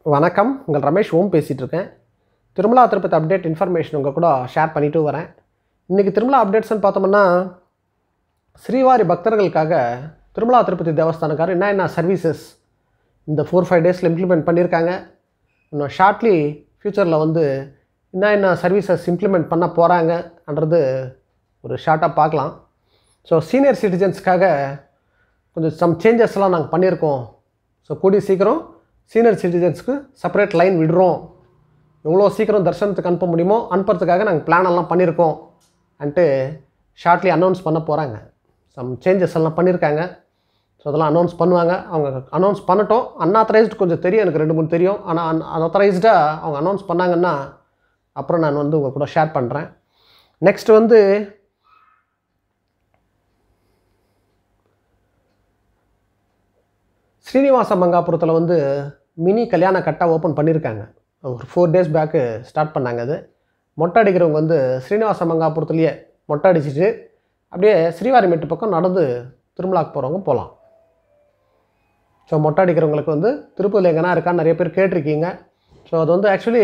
வணக்கம் உங்கள் ரமேஷ் ஓம் பேசிகிட்டு இருக்கேன் திருமலா திருப்பதி அப்டேட் இன்ஃபர்மேஷன் உங்கள் கூட ஷேர் பண்ணிட்டு வரேன் இன்றைக்கி திருமலா அப்டேட்ஸ்னு பார்த்தோம்னா ஸ்ரீவாரி பக்தர்களுக்காக திருமலா திருப்பதி தேவஸ்தானக்காரர் என்ன என்ன சர்வீசஸ் இந்த ஃபோர் ஃபைவ் டேஸில் இம்ப்ளிமெண்ட் பண்ணியிருக்காங்க இன்னும் ஷார்ட்லி ஃப்யூச்சரில் வந்து என்ன என்ன சர்வீசஸ் இம்ப்ளிமெண்ட் பண்ண போகிறாங்கன்றது ஒரு ஷார்ட்டாக பார்க்கலாம் ஸோ சீனியர் சிட்டிசன்ஸ்க்காக கொஞ்சம் சம் சேஞ்சஸ்லாம் நாங்கள் பண்ணியிருக்கோம் ஸோ கூடிய சீக்கிரம் சீனியர் சிட்டிசன்ஸ்க்கு செப்பரேட் லைன் விடுறோம் எவ்வளோ சீக்கிரம் தரிசனத்துக்கு அனுப்ப முடியுமோ அனுப்புறதுக்காக நாங்கள் பிளான் எல்லாம் பண்ணியிருக்கோம் அன்ட்டு ஷார்ட்லி அனௌன்ஸ் பண்ண போகிறாங்க சம் சேஞ்சஸ் எல்லாம் பண்ணியிருக்காங்க ஸோ அதெல்லாம் அனௌன்ஸ் பண்ணுவாங்க அவங்க அனௌன்ஸ் பண்ணட்டும் அன்ஆத்தரைஸ்டு கொஞ்சம் தெரியும் எனக்கு ரெண்டு மூணு தெரியும் ஆனால் அன் அன்ஆத்தரைஸ்டாக அவங்க அனௌன்ஸ் பண்ணாங்கன்னா அப்புறம் நான் வந்து உங்கள் கூட ஷேர் பண்ணுறேன் நெக்ஸ்ட் வந்து ஸ்ரீனிவாச மங்காபுரத்தில் வந்து மினி கல்யாண கட்டா ஓப்பன் பண்ணியிருக்காங்க ஒரு ஃபோர் டேஸ் பேக்கு ஸ்டார்ட் பண்ணாங்க அது மொட்டை அடிக்கிறவங்க வந்து ஸ்ரீனிவாச மங்காபுரத்துலேயே மொட்டை அடிச்சிட்டு அப்படியே ஸ்ரீவாரிமெட்டு பக்கம் நடந்து திருமலாக்கு போகிறவங்க போகலாம் ஸோ மொட்டை அடிக்கிறவங்களுக்கு வந்து திருப்பதியில் எங்கன்னா இருக்கான்னு நிறைய பேர் கேட்டிருக்கீங்க ஸோ அது வந்து ஆக்சுவலி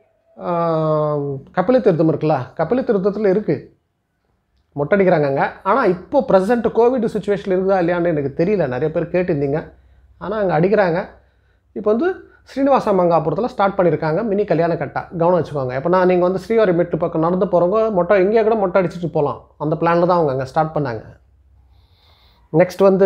கபிலி திருத்தம் இருக்குல்ல கபிலி திருத்தத்தில் இருக்குது மொட்டை அடிக்கிறாங்கங்க ஆனால் இப்போ ப்ரெசென்ட் கோவிட் சுச்சுவேஷன் இருக்குதா இல்லையான்னு எனக்கு தெரியல நிறைய பேர் கேட்டிருந்தீங்க ஆனால் அங்கே அடிக்கிறாங்க இப்போ வந்து ஸ்ரீனிவாச மங்காபுரத்தில் ஸ்டார்ட் பண்ணியிருக்காங்க மினி கல்யாண கட்டா கவனம் வச்சுக்கோங்க எப்போனா நீங்கள் வந்து ஸ்ரீவாரி மெட்டு பக்கம் நடந்து போகிறவங்க மொட்டை எங்கேயா கூட மொட்டை அடிச்சுட்டு போகலாம் அந்த பிளானில் தான் அவங்க அங்கே ஸ்டார்ட் பண்ணாங்க நெக்ஸ்ட் வந்து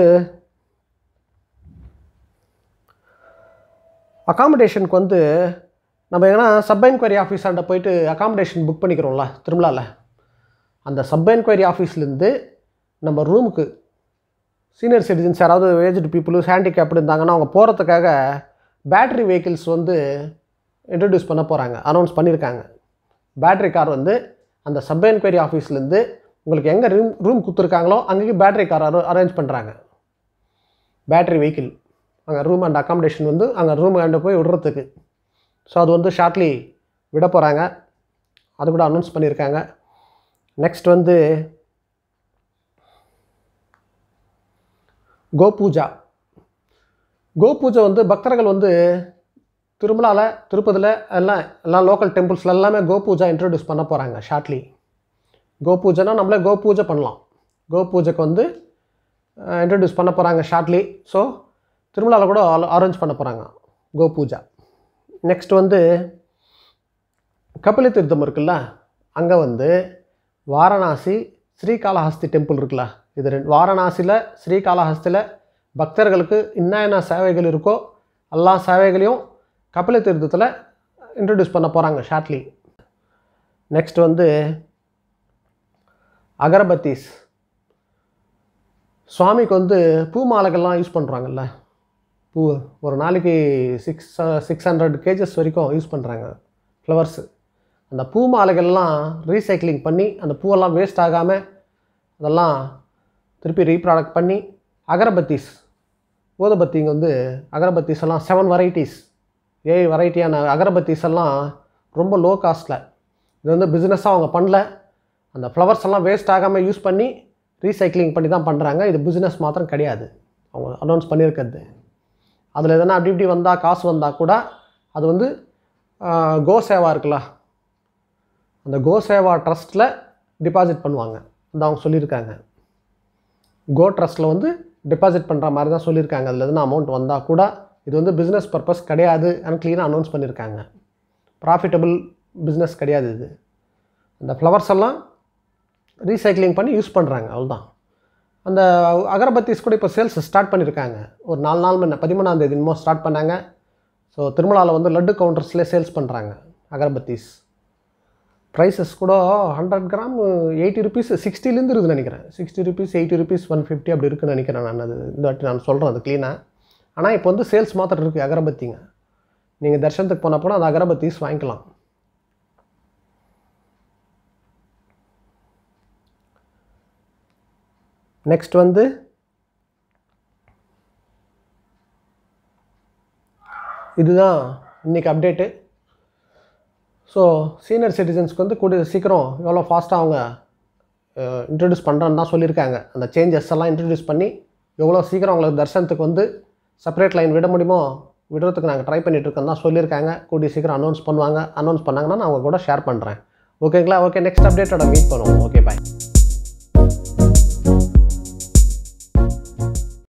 அகாமடேஷனுக்கு வந்து நம்ம எங்கன்னா சப் என்கொயரி ஆஃபீஸாண்ட போயிட்டு அகாமடேஷன் புக் பண்ணிக்கிறோம்ல திருமலாவில் அந்த சப் என்கொயரி ஆஃபீஸ்லேருந்து நம்ம ரூமுக்கு சீனியர் சிட்டிசன்ஸ் யாராவது ஏஜ்டு பீப்புள் ஹேண்டிகேப்டு இருந்தாங்கன்னா அவங்க போகிறதுக்காக பேட்ரி வெஹிக்கிள்ஸ் வந்து இன்ட்ரடியூஸ் பண்ண போகிறாங்க அனௌன்ஸ் பண்ணியிருக்காங்க பேட்ரி கார் வந்து அந்த சப் என்கொயரி ஆஃபீஸ்லேருந்து உங்களுக்கு எங்கே ரூம் ரூம் கொடுத்துருக்காங்களோ அங்கேயும் பேட்ரி கார் அரேஞ்ச் பண்ணுறாங்க பேட்ரி வெஹிக்கிள் அங்கே ரூம் அண்ட் அக்காமடேஷன் வந்து அங்கே ரூம் அண்டு போய் விடுறதுக்கு ஸோ அது வந்து ஷார்ட்லி விட போகிறாங்க அது கூட அனௌன்ஸ் பண்ணியிருக்காங்க நெக்ஸ்ட் வந்து கோபூஜா கோபூஜை வந்து பக்தர்கள் வந்து திருமலாவில் திருப்பதியில் எல்லாம் எல்லாம் லோக்கல் டெம்பிள்ஸில் எல்லாமே கோபூஜா இன்ட்ரடியூஸ் பண்ண போகிறாங்க ஷார்ட்லி கோபூஜைனா நம்மளே கோபூஜை பண்ணலாம் கோபூஜைக்கு வந்து இன்ட்ரடியூஸ் பண்ண போகிறாங்க ஷார்ட்லி ஸோ திருமலாவில் கூட அரேஞ்ச் பண்ண போகிறாங்க கோபூஜா நெக்ஸ்ட் வந்து கபில தீர்த்தம் இருக்குல்ல அங்கே வந்து வாரணாசி ஸ்ரீகாளஹஸ்தி டெம்பிள் இருக்குல்ல இது ரெண்டு வாரணாசியில் ஸ்ரீகாளஹஸ்தியில் பக்தர்களுக்கு என்ன என்ன சேவைகள் இருக்கோ எல்லா சேவைகளையும் கபில தீர்த்தத்தில் இன்ட்ரடியூஸ் பண்ண போகிறாங்க ஷார்ட்லி நெக்ஸ்ட் வந்து அகரபத்தீஸ் சுவாமிக்கு வந்து பூ மாலைகள்லாம் யூஸ் பண்ணுறாங்கல்ல பூ ஒரு நாளைக்கு சிக்ஸ் சிக்ஸ் ஹண்ட்ரட் கேஜஸ் வரைக்கும் யூஸ் பண்ணுறாங்க ஃப்ளவர்ஸு அந்த பூ மாலைகள்லாம் ரீசைக்ளிங் பண்ணி அந்த பூவெல்லாம் வேஸ்ட் ஆகாமல் அதெல்லாம் திருப்பி ரீப்ராடக்ட் பண்ணி அகரபத்தீஸ் ஊதபத்திங்க வந்து அகரபத்தீஸ் எல்லாம் செவன் வெரைட்டிஸ் ஏழு வெரைட்டியான அகரபத்தீஸ் எல்லாம் ரொம்ப லோ காஸ்ட்டில் இது வந்து பிஸ்னஸாக அவங்க பண்ணல அந்த ஃப்ளவர்ஸ் எல்லாம் வேஸ்ட் ஆகாமல் யூஸ் பண்ணி ரீசைக்ளிங் பண்ணி தான் பண்ணுறாங்க இது பிஸ்னஸ் மாத்திரம் கிடையாது அவங்க அனௌன்ஸ் பண்ணியிருக்கிறது அதில் எதனா அப்படி இப்படி வந்தால் காசு வந்தால் கூட அது வந்து கோ சேவா இருக்குல்ல அந்த கோ சேவா ட்ரஸ்ட்டில் டிபாசிட் பண்ணுவாங்க அந்த அவங்க சொல்லியிருக்காங்க கோ ட்ரஸ்ட்டில் வந்து டிபாசிட் பண்ணுற மாதிரி தான் சொல்லியிருக்காங்க அதில் எதுனா அமௌண்ட் வந்தால் கூட இது வந்து பிஸ்னஸ் பர்பஸ் கிடையாது அண்ட் க்ளீனாக அனௌன்ஸ் பண்ணியிருக்காங்க ப்ராஃபிட்டபிள் பிஸ்னஸ் கிடையாது இது அந்த ஃப்ளவர்ஸ் எல்லாம் ரீசைக்ளிங் பண்ணி யூஸ் பண்ணுறாங்க அவ்வளோதான் அந்த அகரபத்தீஸ் கூட இப்போ சேல்ஸ் ஸ்டார்ட் பண்ணியிருக்காங்க ஒரு நாலு நாள் முன்ன பதிமூணாம் தேதி இன்னமும் ஸ்டார்ட் பண்ணாங்க ஸோ திருமலாவில் வந்து லட்டு கவுண்டர்ஸ்லேயே சேல்ஸ் பண்ணுறாங்க அகரபத்தீஸ் ப்ரைஸஸ் கூட ஹண்ட்ரட் கிராம் எயிட்டி ருபீஸ் சிக்ஸ்டிலேருந்து இருக்குதுன்னு நினைக்கிறேன் sixty rupees eighty rupees one fifty அப்படி இருக்குன்னு நினைக்கிறேன் நான் அது இந்த வாட்டி நான் சொல்கிறேன் அது க்ளீனாக ஆனால் இப்போ வந்து சேல்ஸ் மாத்திரம் இருக்குது அகரபத்திங்க நீங்கள் தர்ஷனத்துக்கு போனப்போ அந்த அகரபத்தீஸ் வாங்கிக்கலாம் நெக்ஸ்ட் வந்து இதுதான் இன்றைக்கி அப்டேட்டு ஸோ சீனியர் சிட்டிசன்ஸ்க்கு வந்து கூடிய சீக்கிரம் எவ்வளோ ஃபாஸ்ட்டாக அவங்க இன்ட்ரடியூஸ் பண்ணுறேன்னு தான் சொல்லியிருக்காங்க அந்த சேஞ்சஸ் எல்லாம் இன்ட்ரடியூஸ் பண்ணி எவ்வளோ சீக்கிரம் அவங்களுக்கு தர்சனத்துக்கு வந்து செப்பரேட் லைன் விட முடியுமோ விடுறதுக்கு நாங்கள் ட்ரை பண்ணிட்டு இருக்கோம் தான் சொல்லியிருக்காங்க கூடிய சீக்கிரம் அனௌன்ஸ் பண்ணுவாங்க அனௌன்ஸ் பண்ணாங்கன்னா நான் அவங்க கூட ஷேர் பண்ணுறேன் ஓகேங்களா ஓகே நெக்ஸ்ட் அப்டேட்டோட மீட் பண்ணுவோம் ஓகே பாய்